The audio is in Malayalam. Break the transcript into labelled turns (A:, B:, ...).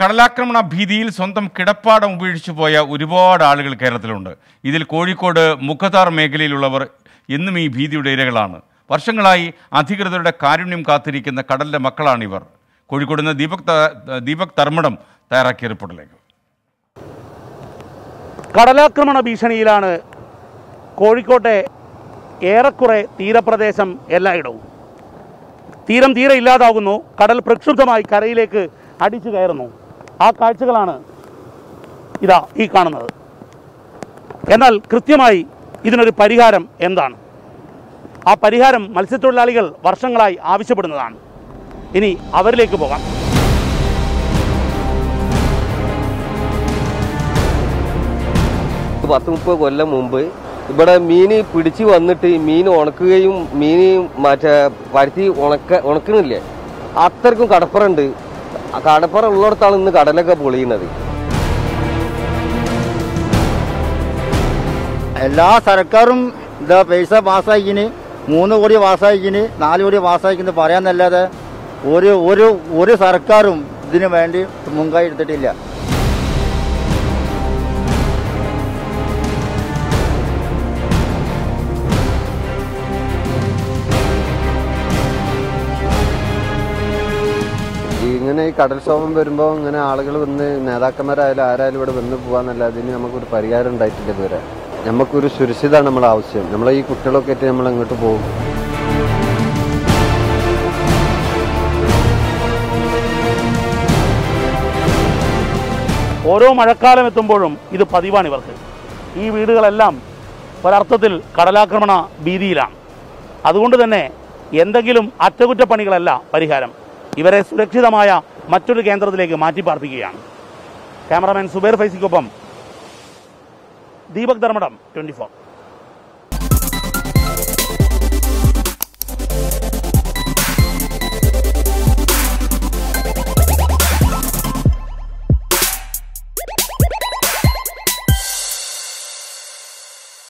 A: കടലാക്രമണ ഭീതിയിൽ സ്വന്തം കിടപ്പാടം ഉപേക്ഷിച്ചു പോയ ഒരുപാട് ആളുകൾ കേരളത്തിലുണ്ട് ഇതിൽ കോഴിക്കോട് മുഖതാർ മേഖലയിലുള്ളവർ എന്നും ഈ ഭീതിയുടെ ഇരകളാണ് വർഷങ്ങളായി അധികൃതരുടെ കാരുണ്യം കാത്തിരിക്കുന്ന കടലിന്റെ മക്കളാണിവർ കോഴിക്കോട് നിന്ന് ദീപക് ത- ദീപക് തർമ്മടം തയ്യാറാക്കിയ റിപ്പോർട്ടിലേക്ക്
B: കടലാക്രമണ ഭീഷണിയിലാണ് കോഴിക്കോട്ടെ ഏറെക്കുറെ തീരപ്രദേശം എല്ലായിടവും തീരം തീരെ ഇല്ലാതാകുന്നു കടൽ പ്രക്ഷുബ്ധമായി കരയിലേക്ക് അടിച്ചു കയറുന്നു ആ കാഴ്ചകളാണ് ഇതാ ഈ കാണുന്നത് എന്നാൽ കൃത്യമായി ഇതിനൊരു പരിഹാരം എന്താണ് ആ പരിഹാരം മത്സ്യത്തൊഴിലാളികൾ വർഷങ്ങളായി ആവശ്യപ്പെടുന്നതാണ് ഇനി അവരിലേക്ക് പോകാം
C: പത്ത് മുപ്പത് കൊല്ലം മുമ്പ് ഇവിടെ മീൻ പിടിച്ച് വന്നിട്ട് ഈ മീൻ ഉണക്കുകയും മീൻ മറ്റേ പരുത്തി ഉണക്ക ഉണക്കണില്ലേ അത്രക്കും കടപ്പുറമുണ്ട് ആ കടപ്പുറം ഉള്ളിടത്താണ് ഇന്ന് കടലൊക്കെ പൊളിയുന്നത്
D: എല്ലാ സർക്കാരും ഇതാ പൈസ പാസ്സാക്കിന് മൂന്ന് കോടി പാസ്സാക്കിന് നാല് കോടി പാസ്സാക്കിന്ന് പറയാന്നല്ലാതെ ഒരു ഒരു ഒരു സർക്കാരും ഇതിനു വേണ്ടി മുൻകൈ എടുത്തിട്ടില്ല
E: ഈ ഇങ്ങനെ ഈ കടൽക്ഷോഭം വരുമ്പോൾ ഇങ്ങനെ ആളുകൾ വന്ന് നേതാക്കന്മാരായാലും ആരായാലും ഇവിടെ വന്ന് പോകാന്നല്ലാതെ ഇതിന് നമുക്കൊരു പരിഹാരം ഉണ്ടായിട്ടില്ല ഇതുവരെ നമുക്കൊരു സുരക്ഷിതമാണ് നമ്മളെ ആവശ്യം നമ്മളെ ഈ കുട്ടികളൊക്കെ ആയിട്ട് നമ്മൾ അങ്ങോട്ട് പോകും
B: ഓരോ മഴക്കാലം എത്തുമ്പോഴും ഇത് പതിവാണ് ഇവർക്ക് ഈ വീടുകളെല്ലാം ഒരർത്ഥത്തിൽ കടലാക്രമണ ഭീതിയിലാണ് അതുകൊണ്ട് തന്നെ എന്തെങ്കിലും അറ്റകുറ്റപ്പണികളല്ല പരിഹാരം ഇവരെ സുരക്ഷിതമായ മറ്റൊരു കേന്ദ്രത്തിലേക്ക് മാറ്റി പാർപ്പിക്കുകയാണ് ക്യാമറാമാൻ സുബേർ ഫൈസിക്കൊപ്പം ദീപക് ധർമ്മടം ട്വൻറ്റി